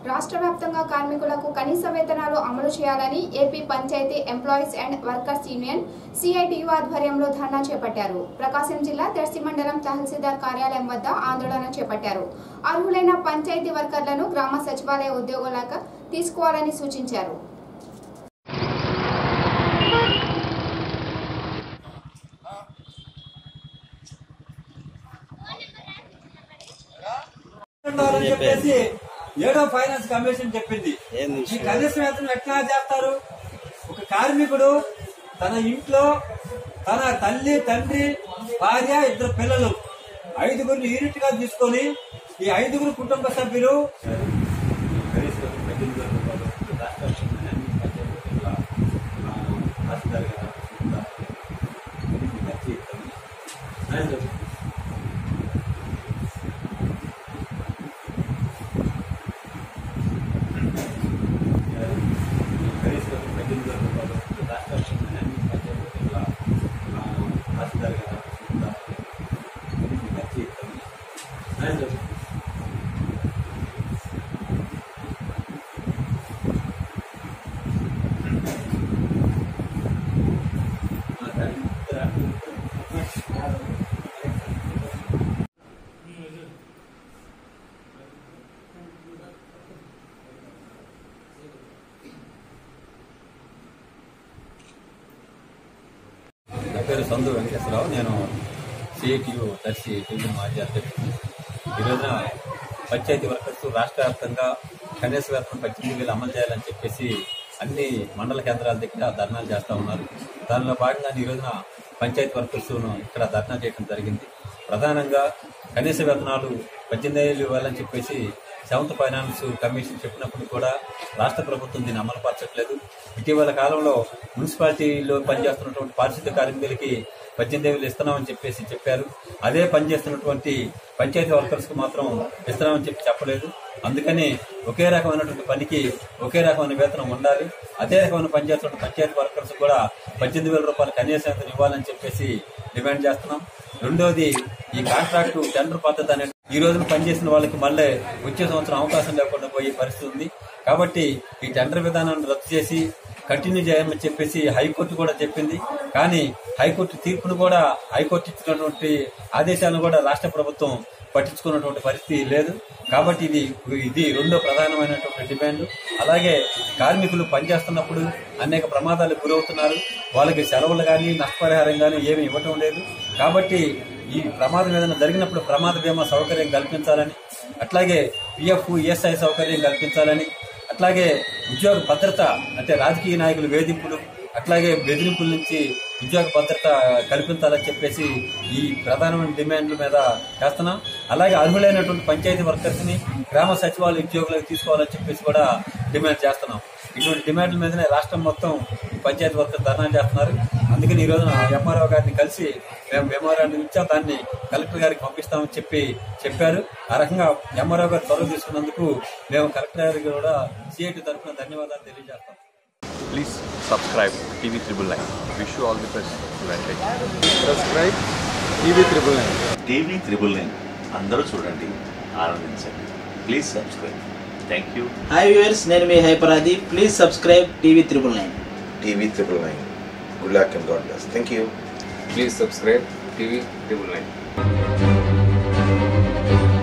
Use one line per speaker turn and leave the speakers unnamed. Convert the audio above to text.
రాష్ట్ర వ్యాప్తంగా కార్మికులకు కనీస వేతనాలు అమలు చేయాలని AP panchayat employees and workers union CITU ఆధ్వర్యంలో ధర్నా చేపట్టారు ప్రకాశం జిల్లా దర్శి మండలం తహసీల్దార్ కార్యాలయం వద్ద ఆందోళన చేపట్టారు అర్హులైన పంచాయతీ వర్కర్లను గ్రామ సచివాలయ ఉద్యోగులకు తీసుకోవాలని సూచించారు
ఉండాలని చెప్పేసి ఏడో ఫైనాన్స్ కమిషన్ చెప్పింది
ఏంది
ఈ కనీస వేతనం ఎట్లా చేస్తారు ఒక కార్మికుడు తన ఇంట్లో తన తల్లి తండ్రి భార్య ఇద్దరు పిల్లలు ఐదుగురిని యూనిట్ గా తీసుకొని ఈ ఐదుగురు కుటుంబ సభ్యులు
నా పేరు సందు వెంకటేశ్వరరావు నేను సిఐటియు దర్శి డివిజన్ మాజీ అధ్యక్షుడు ఈ రోజున పంచాయతీ వర్కర్స్ రాష్ట్ర వ్యాప్తంగా కనీస వేతనం పద్దెనిమిది వేలు అమలు చేయాలని చెప్పేసి అన్ని మండల కేంద్రాల దగ్గర ధర్నాలు చేస్తా ఉన్నారు దానిలో భాగంగా ఈ రోజున పంచాయతీ వర్కర్స్ ఇక్కడ ధర్నా చేయడం జరిగింది ప్రధానంగా కనీస వేతనాలు పద్దెనిమిది వేలు ఇవ్వాలని చెప్పేసి సెవెంత్ ఫైనాన్స్ కమిషన్ చెప్పినప్పుడు కూడా రాష్ట్ర ప్రభుత్వం దీన్ని అమలుపరచట్లేదు ఇటీవల కాలంలో మున్సిపాలిటీలో పనిచేస్తున్నటువంటి పారిశుద్ధ్య కార్మికులకి పద్దెనిమిది వేలు ఇస్తున్నామని చెప్పేసి చెప్పారు అదే పనిచేస్తున్నటువంటి పంచాయతీ వర్కర్స్ కు మాత్రం ఇస్తున్నామని చెప్పి చెప్పలేదు అందుకని ఒకే రకమైనటువంటి పనికి ఒకే రకమైన వేతనం ఉండాలి అదే రకమైన పనిచేస్తున్న పంచాయతీ వర్కర్స్ కూడా పద్దెనిమిది వేల రూపాయలు కనీస వేతనం ఇవ్వాలని చెప్పేసి డిమాండ్ చేస్తున్నాం రెండోది ఈ కాంట్రాక్టు టెండర్ పద్ధతి అనేది ఈ రోజున పనిచేసిన వాళ్ళకి మళ్ళీ వచ్చే సంవత్సరం అవకాశం లేకుండా పోయే పరిస్థితి ఉంది కాబట్టి ఈ టెండర్ విధానాన్ని రద్దు చేసి కంటిన్యూ చేయమని చెప్పేసి హైకోర్టు కూడా చెప్పింది కానీ హైకోర్టు తీర్పును కూడా హైకోర్టు ఇచ్చినటువంటి ఆదేశాలను కూడా రాష్ట్ర ప్రభుత్వం పట్టించుకున్నటువంటి పరిస్థితి లేదు కాబట్టి ఇది ఇది రెండో ప్రధానమైనటువంటి డిమాండ్ అలాగే కార్మికులు పనిచేస్తున్నప్పుడు అనేక ప్రమాదాలకు గురవుతున్నారు వాళ్ళకి సెలవులు కానీ నష్టపరిహారం కానీ ఏమీ ఇవ్వటం లేదు కాబట్టి ఈ ప్రమాదం ఏదైనా జరిగినప్పుడు ప్రమాద బీమా సౌకర్యం కల్పించాలని అట్లాగే పిఎఫ్ ఈఎస్ఐ సౌకర్యం కల్పించాలని అట్లాగే ఉద్యోగ భద్రత అంటే రాజకీయ నాయకుల వేధింపులు అట్లాగే బెదిరింపుల నుంచి ఉద్యోగ భద్రత కల్పించాలని చెప్పేసి ఈ ప్రధానమైన డిమాండ్ల మీద చేస్తున్నాం అలాగే అర్హులైనటువంటి పంచాయతీ వర్కర్స్ ని గ్రామ సచివాలయ ఉద్యోగులకు తీసుకోవాలని చెప్పేసి కూడా డిమాండ్ చేస్తున్నాం ఇటువంటి డిమాండ్ల మీదనే రాష్ట్రం మొత్తం ఈ పంచాయతీ వర్కర్స్ ధర్నా చేస్తున్నారు అందుకని ఈ రోజున ఎంఆర్ఓ గారిని కలిసి మేము మెమోరాండం ఇచ్చాం దాన్ని కలెక్టర్ గారికి పంపిస్తామని చెప్పి చెప్పారు ఆ రకంగా ఎంఆర్ఓ గారు చొరవ తీసుకున్నందుకు మేము కలెక్టర్ గారికి కూడా సిఐటి తరఫున ధన్యవాదాలు తెలియజేస్తాం
Please subscribe TV Triple Nine. Wish you all the best. Advantage.
Subscribe TV triple nine
TV triple nine అందరూ చూడండి ఆనందించండి please subscribe thank you
hi viewers నేను మీ హైపరాది please subscribe TV triple nine
TV triple nine. Good luck and God bless. Thank you.
Please subscribe TV Triple Nine.